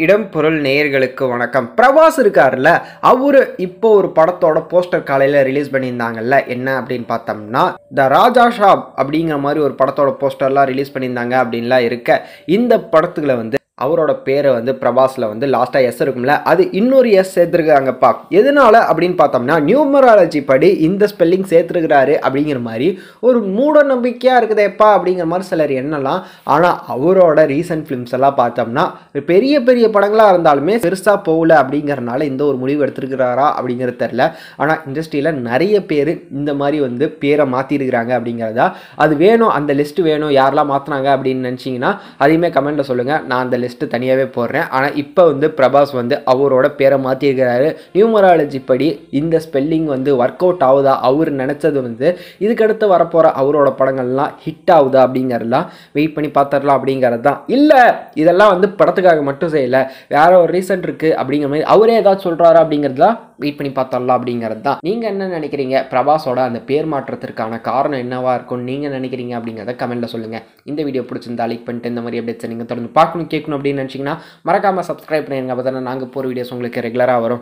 இடம் பொருள் நேயர்களுக்கு வணக்கம் பிரபாஸ் இருக்கார்ல அவரு இப்போ ஒரு படத்தோட போஸ்டர் காலையில் ரிலீஸ் பண்ணியிருந்தாங்கல்ல என்ன அப்படின்னு பார்த்தோம்னா த ராஜா ஷாப் அப்படிங்கிற மாதிரி ஒரு படத்தோட போஸ்டர்லாம் ரிலீஸ் பண்ணியிருந்தாங்க அப்படின்லாம் இருக்க இந்த படத்துக்குள்ள வந்து அவரோட பேரை வந்து பிரபாஸில் வந்து லாஸ்ட்டாக எஸ் இருக்கும்ல அது இன்னொரு எஸ் சேர்த்துருக்காங்கப்பா எதனால அப்படின்னு பார்த்தோம்னா நியூமராலஜி படி இந்த ஸ்பெல்லிங் சேர்த்துருக்கிறாரு அப்படிங்கிற மாதிரி ஒரு மூட நம்பிக்கையாக இருக்குதேப்பா அப்படிங்கிற மாதிரி சிலர் எண்ணலாம் ஆனால் அவரோட ரீசன்ட் ஃபிலிம்ஸ் எல்லாம் பார்த்தோம்னா பெரிய பெரிய படங்களாக இருந்தாலுமே பெருசாக போகல அப்படிங்கிறனால இந்த ஒரு முடிவு எடுத்திருக்கிறாரா அப்படிங்கிறது தெரில ஆனால் இண்டஸ்ட்ரியில் நிறைய பேர் இந்த மாதிரி வந்து பேரை மாற்றிருக்கிறாங்க அப்படிங்கிறதா அது வேணும் அந்த லிஸ்ட் வேணும் யாரெல்லாம் மாற்றினாங்க அப்படின்னு நினச்சிங்கன்னா அதையுமே கமெண்ட்டில் சொல்லுங்கள் நான் அந்த லிஸ்ட்டு தனியாகவே போடுறேன் ஆனால் இப்போ வந்து பிரபாஸ் வந்து அவரோட பேரை மாற்றிருக்கிறாரு நியூமராலஜி படி இந்த ஸ்பெல்லிங் வந்து ஒர்க் அவுட் ஆகுதா அவர் நினச்சது வந்து இதுக்கடுத்து வரப்போகிற அவரோட படங்கள்லாம் ஹிட் ஆகுதா அப்படிங்கிறதெல்லாம் வெயிட் பண்ணி பார்த்துடலாம் அப்படிங்கிறது தான் இல்லை இதெல்லாம் வந்து படத்துக்காக மட்டும் செய்யலை வேற ஒரு ரீசன் இருக்குது அப்படிங்கிற மாதிரி அவரே ஏதாச்சும் சொல்கிறாரு அப்படிங்கிறதுலாம் வெயிட் பண்ணி பார்த்தரலாம் அப்படிங்கிறது தான் நீங்கள் என்ன நினைக்கிறீங்க பிரபாஸோட அந்த பேர் மாற்றத்திற்கான காரணம் என்னவா இருக்கும்னு நீங்கள் நினைக்கிறீங்க அப்படிங்கிறத கமெண்ட்டில் சொல்லுங்கள் இந்த வீடியோ பிடிச்சிருந்தா லைக் பண்ணிட்டு இந்த மாதிரி அப்டேட்ஸ் நீங்கள் தொடர்ந்து பார்க்கணும் கேட்கணும் அப்படின்னு நினச்சிங்கன்னா மறக்காமல் சப்ஸ்கிரைப் பண்ணிடுங்க அப்போ தானே நாங்கள் போகிற வீடியோஸ் உங்களுக்கு ரெகுலராக வரும்